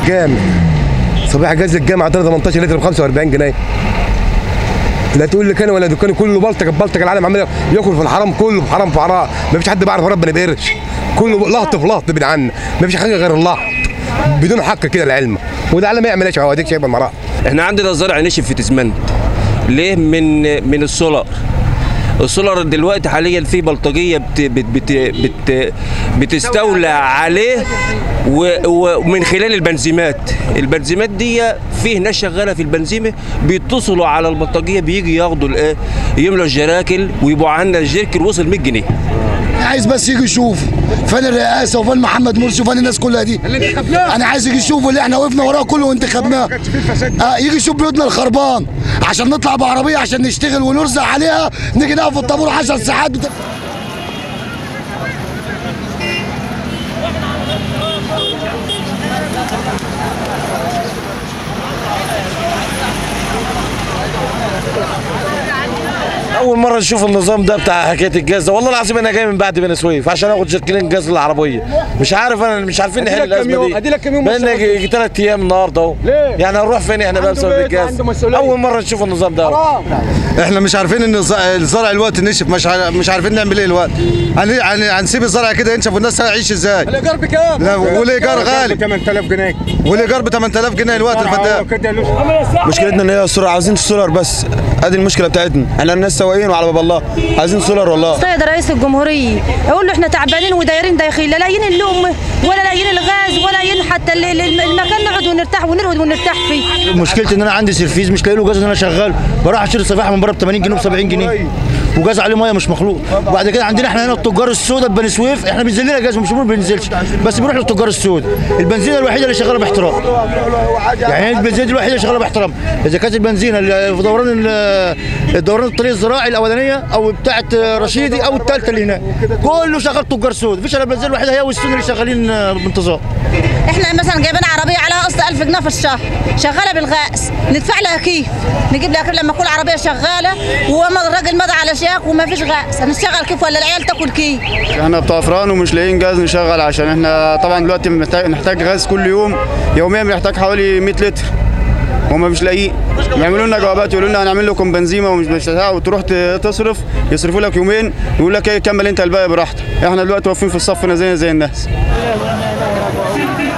الجامع صباح جاز الجامع ده 18 لتر ب 45 جنيه لا تقول لي كان ولا دكان كله بلطج بلطج العالم عمال ياكل في الحرام كله في حرام في حرام ما فيش حد بيعرف ربنا بقرش كله لهط في لهط بعيد عنا ما فيش حاجه غير اللهط بدون حق كده العلم وده على ما يعمل ايش هو اديك شايف المراه احنا عندنا زرع نشف في تسمنت ليه من من السولار السولار دلوقتي حاليا في بلطجيه بت بت بت بت بتستولى عليه و- ومن خلال البنزيمات البنزيمات دي فيه ناس شغاله في البنزيمه بيتصلوا على البلطجيه بيجي ياخدوا الايه يملوا الجراكل ويبقوا عندنا الجركل وصل 100 جنيه عايز بس يجي يشوف فين الرئاسه وفين محمد مرسي وفين الناس كلها دي انا عايز يجي يشوف اللي احنا وقفنا وراه كله وانتخبناه آه يجي يشوف بيوتنا الخربان عشان نطلع بعربيه عشان نشتغل ونرزق عليها نيجي نقف في الطابور 10 ساعات بت... اول مره نشوف النظام ده بتاع حكايه الجاز ده والله العظيم انا جاي من بعد بني سويف عشان اخد جركلين جاز للعربيه مش عارف انا مش عارفين نحل الازمه دي ادي لك كام يوم بقالنا يجي ثلاث ايام النهارده اهو ليه؟ يعني هنروح فين احنا بقى عنده بسبب بيت الجاز وعنده مسؤولية. اول مره نشوف النظام ده أهو. احنا مش عارفين ان الز- الزرع الوقت نشف مش ع- مش عارفين نعمل ايه الوقت هن- هن- هنسيب الزرع كده ينشف والناس هتعيش ازاي الايجار بكام؟ لا والايجار غالي 8000 جنيه والايجار ب 8000 جنيه الوقت الفدان كده مشكلتنا ان هي سولار عاوزين سولار بس ادي المشكله بتاعتنا احنا الناس سواقين وعلى باب الله عايزين سولار والله السيد رئيس الجمهورية يقول له احنا تعبانين ودايرين دايخين لا لاقيين اللقمة ولا لاقيين الغاز ولا لاقيين حتى ال- ال- المكان نقعد ونرتاح ونرقد ونرتاح فيه مشكلتي ان انا عندي سيرفيز مش لاقي له جاز ان انا شغال بروح اشتري صفيحه من بره ب 80 جنيه ب 70 جنيه وجاز عليه ميه مش مخلوق وبعد كده عندنا احنا هنا التجار السوداء بني سويف احنا بينزل لنا جاز مش بنقول بينزلش بس بنروح للتجار السوداء البنزينه الوحيده اللي شغاله باحترام يعني هي البنزينه الوحيده اللي شغاله باحترام اذا كانت البنزينه اللي في دوران ال- الدوران الطريق الزراعي الاولانيه او بتاعه رشيدي او الثالثه اللي هناك كله شغال تجار سود مفيش الا البنزينه الوحيده هي والسوداء اللي شغالين بانتظام احنا مثلا جايبين عربية عليها قسط 1000 جنيه في الشهر شغالة بالغاز ندفع لها كيف نجيب لها كيف لما تكون عربية شغالة وما الراجل مضى على شيك وما فيش غاز هنشتغل كيف ولا العيال تاكل كيف احنا بتوع فران ومش لاقيين جاز نشغل عشان احنا طبعا دلوقتي محتاج نحتاج غاز كل يوم يوميا بنحتاج حوالي 100 لتر هما مش لاقيين يعملوا لنا جوابات يقولوا لنا هنعمل لكم بنزيمه ومش بتاع وتروح ت- تصرف يصرفوا لك يومين يقول لك ايه كمل انت الباقي براحتك احنا دلوقتي واقفين في الصف زي زي الناس